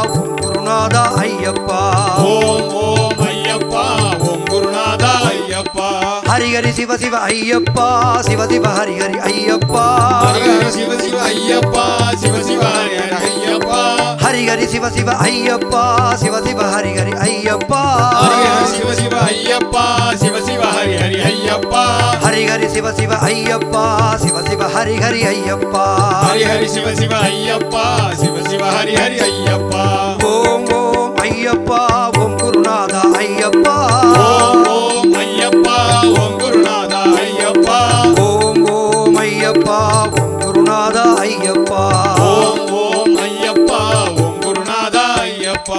ஓம் குருநாதா ஐயப்பா ஓம் ஓம் ஐயப்பா ஓம் குருநாதா ஐயப்பா ஹரிஹரி சிவ சிவ ஐயப்பா சிவ சிவ ஹரிஹரி ஐயப்பா ஹரஹர சிவ சிவ ஐயப்பா சிவ சிவ ஹரி ஹரி ஐயப்பா ஹரிஹரி சிவ சிவ ஐயப்பா சிவ சிவ ஹரிஹரி ஐயப்பா ஹரஹர சிவ சிவ ஐயப்பா சிவ சிவ ஹரி ஹரி ஐயப்பா ஹரிஹரி சிவ சிவ ஐயப்பா சிவ சிவ ஹரிஹரி ஐயப்பா ஹரி ஹரி சிவ சிவ ஐயப்பா சிவ சிவ ஹரி ஹரி ஐயப்பா ஓம் ஓம் ஐயப்பா ஓம் குருநாதா ஐயப்பா ஓம் ஓம் ஐயப்பா ஓம் குருநாதா ஐயப்பா ஓம் ஓம் ஐயப்பா ஓம் குருநாதா ஐயப்பா ஓம் ஓம் ஐயப்பா ஓம் குருநாதா ஐயப்பா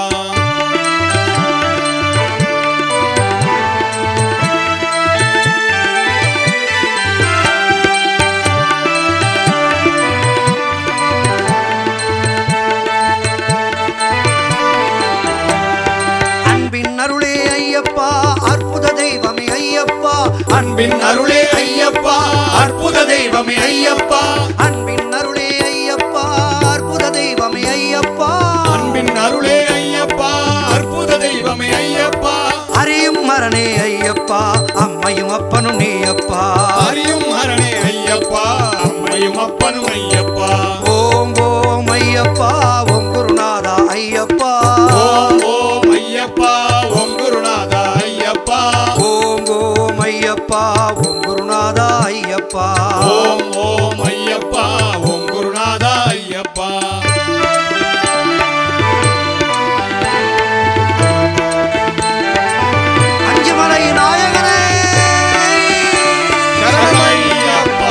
அன்பின் அருளே ஐயப்பா அற்புத தெய்வமே ஐயப்பா அன்பின் அருளே ஐயப்பா அற்புத தெய்வமே ஐயப்பா அன்பின் அருளே ஐயப்பா அற்புத தெய்வமே ஐயப்பா அன்பின் அருளே ஐயப்பா அற்புத தெய்வமே ஐயப்பா அறியும் மரணே ஐயப்பா அம்மையும் அப்பனும் நீ அப்பா அறியும் அரணே ஐயப்பா அம்மையும் அப்பனும் ஐயப்பா ஓம் ஓம் ஐயப்பா ஓம் குருநாதா ஐயப்பா ஓம் ஓம் ஐயப்பா ஓம் குருநாதா ஐயப்பா ஓம் ஓம் ஐயப்பா ஓம் குருநாதா ஐயப்பா ஓம் ஓம் ஐயப்பா ஓம் குருநாதா ஐயப்பா அஞ்சுமலை நாயகனே சரணமையப்பா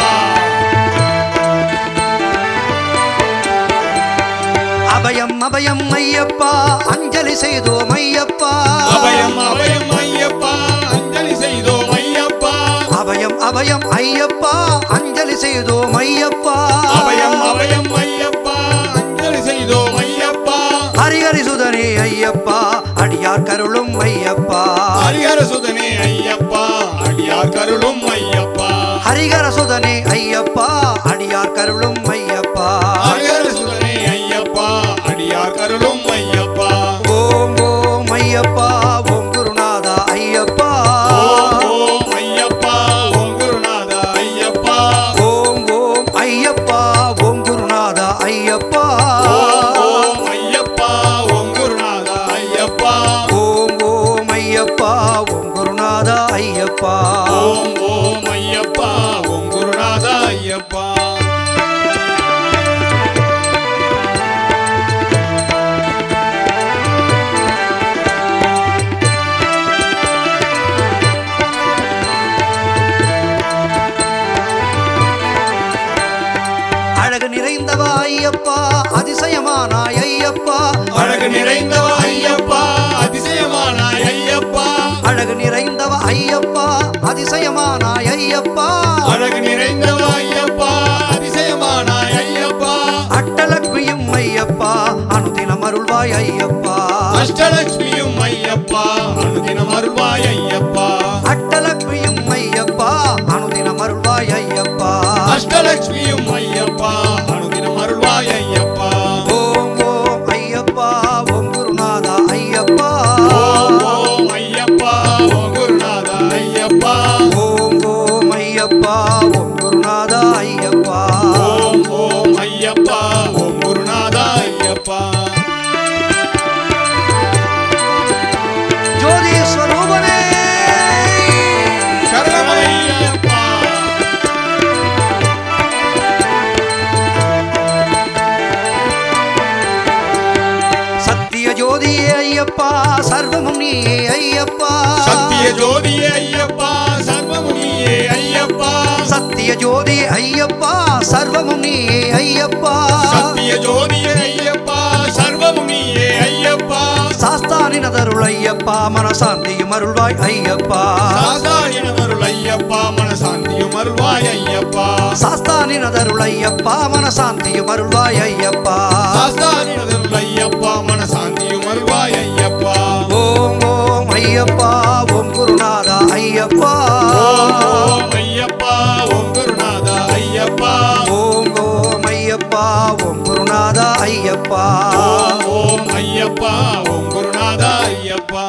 அபயம் அபயம் ஐயப்பா அஞ்சலி செய்தோம் ஐயப்பா அபயம் அபயம் ஐயப்பா அஞ்சலி செய்தோம் ஐயப்பா அபயம் அபயம் ஐயப்பா அஞ்சலி செய்தோம் ஐயப்பா அபயம் அபயம் ஐயப்பா அஞ்சலி செய்தோம் ஐயப்பா ஹரிஹரி சுதனே ஐயப்பா அடியார் கருளும் ஐயப்பா ஹரிஹர சுதனே ஐயப்பா அடியார் கருளும் ஐயப்பா ஹரிஹர சுதனே ஐயப்பா அடியார் கருளும் ஐயப்பா ஹரிஹர சுதனே ஐயப்பா அடியார் கருளும் ஐயப்பா ஓம் ஓம் ஐயப்பா ஓம் குருநாதா ஐயப்பா ஓம் ஓம் ஐயப்பா ஓம் குருநாதா ஐயப்பா ஓம் ஓம் ஐயப்பா ஓம் குருநாதா ஐயப்பா ஓம் ஓம் ஐயப்பா ஓம் குருநாதா ஐயப்பா ஓம் ஓம் ஐயப்பா ஓம் குருநாதா ஐயப்பா ஓம் ஓம் ஐயப்பா ஓம் குருநாதா ஐயப்பா அழகு நிறைந்தவா ஐயப்பா அதிசயமானாய் ஐயப்பா அழகு நிறைந்தவ ஐயப்பா அதிசயமானாய் ஐயப்பா அழகு நிறைந்தவ ஐயப்பா அதிசயமானாய் ஐயப்பா அழகு நிறைந்தவ ஐயப்பா அதிசயமானாய் ஐயப்பா அட்டலக்மியும் ஐயப்பா அனுதினம் அருள்வாய் ஐயப்பா அஷ்டலட்சுமியும் ஐயப்பா அனுதினம் அருள்வாய் ஐயப்பா அட்டலக்மியும் ஐயப்பா அனுதினம் அருள்வாய் ஐயப்பா அஷ்டலட்சுமியும் ஐயப்பா அனுதினம் அருள்வாய் ஐயப்பா ஓம் ஓம் ஐயப்பா ஓம் குருநாதா ஐயப்பா ஓம் ஓம் ஐயப்பா ஓம் குருநாதா ஐயப்பா ஓம் ஓம் ஐயப்பா ஓம் குருநாதா ஐயப்பா ஓம் ஓம் ஐயப்பா ஓம் குருநாதா ஐயப்பா ஜோதி ஸ்வரூபனே சரணமையப்பா சத்திய ஜோதியே ஐயப்பா சர்வமும் நீயே ஐயப்பா சத்திய ஜோதியே ஐயப்பா சர்வமுனியே ஐயப்பா சத்திய ஜோதி ஐயப்பா சர்வமும் நீயே ஐயப்பா சத்திய ஜோதியே ஐயப்பா சர்வமுனியே ஐயப்பா சாஸ்தானினதருள் ஐயப்பா மனசாந்தியும் அருள்வாய் ஐயப்பா சாஸ்தாயினவருள் ஐயப்பா மனசாந்தியும் அருள்வாய் ஐயப்பா சாஸ்தானினதருள் ஐயப்பா மனசாந்தியும் அருள்வாய் ஐயப்பா சாஸ்தாயினவருள் ஐயப்பா மனசாந்தியும் அருள்வாய் ஐயப்பா ஓம் ஓம் ஐயப்பா ஓம் குருநாதா ஐயப்பா ஓம் ஓம் ஐயப்பா ஓம் குருநாதா ஐயப்பா ஓம் ஓம் ஐயப்பா ஓம் குருநாதா ஐயப்பா ஓம் ஓம் ஐயப்பா ஓம் குருநாதா ஐயப்பா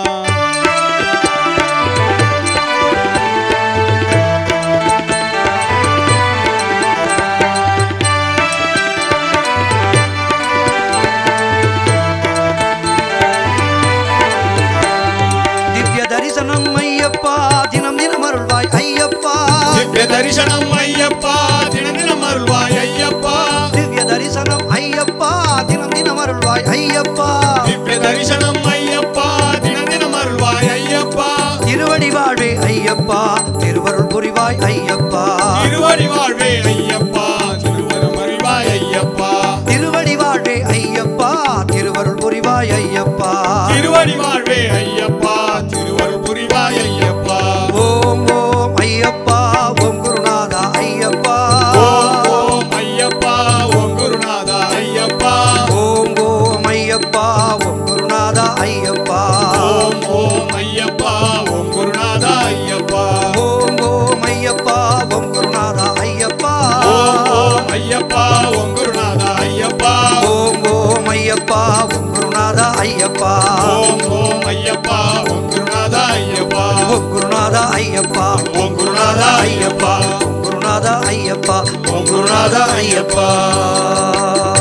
திவ்ய தரிசனம் ஐயப்பா தினம் தினம் அருள்வாய் ஐயப்பா திவ்ய தரிசனம் ஐயப்பா தின தினம் அருள்வாய் ஐயப்பா திவ்ய தரிசனம் ஐயப்பா தினம் தினம் அருள்வாய் ஐயப்பா திவ்ய தரிசனம் ஐயப்பா தின தினம் அருள்வாய் ஐயப்பா திருவடி வாழ்வே ஐயப்பா திருவருள் புரிவாய் ஐயப்பா திருவடி வாழ்வே ஐயப்பா திருவரம் அறிவாய் ஐயப்பா திருவடி வாழ்வே ஐயப்பா திருவருள் புரிவாய் ஐயப்பா திருவடி வாழ்வே ஐயப்பா திருவருள் புரிவாய் ஐயப்பா ஓம் ஓம் ஐயப்பா ஓம் குருநாதா ஐயப்பா ஓம் ஓம் ஐயப்பா ஓம் குருநாதா ஐயப்பா ஓம் ஓம் ஐயப்பா ஓம் குருநாதா ஐயப்பா ஓம் ஓம் ஐயப்பா ஓம் குருநாதா ஐயப்பா ஓம் ஓம் ஐயப்பா ஓம் குருநாதா ஐயப்பா ஓம் ஓம் ஐயப்பா ஓம் குருநாதா ஐயப்பா ஓம் ஓம் ஐயப்பா ஓம் குருநாதா ஐயப்பா ஓம் ஓம் ஐயப்பா ஓம் குருநாதா ஐயப்பா ஓம் குருநாதா ஐயப்பா ஓம் குருநாதா ஐயப்பா ஓம் குருநாதா ஐயப்பா ஓம் குருநாதா ஐயப்பா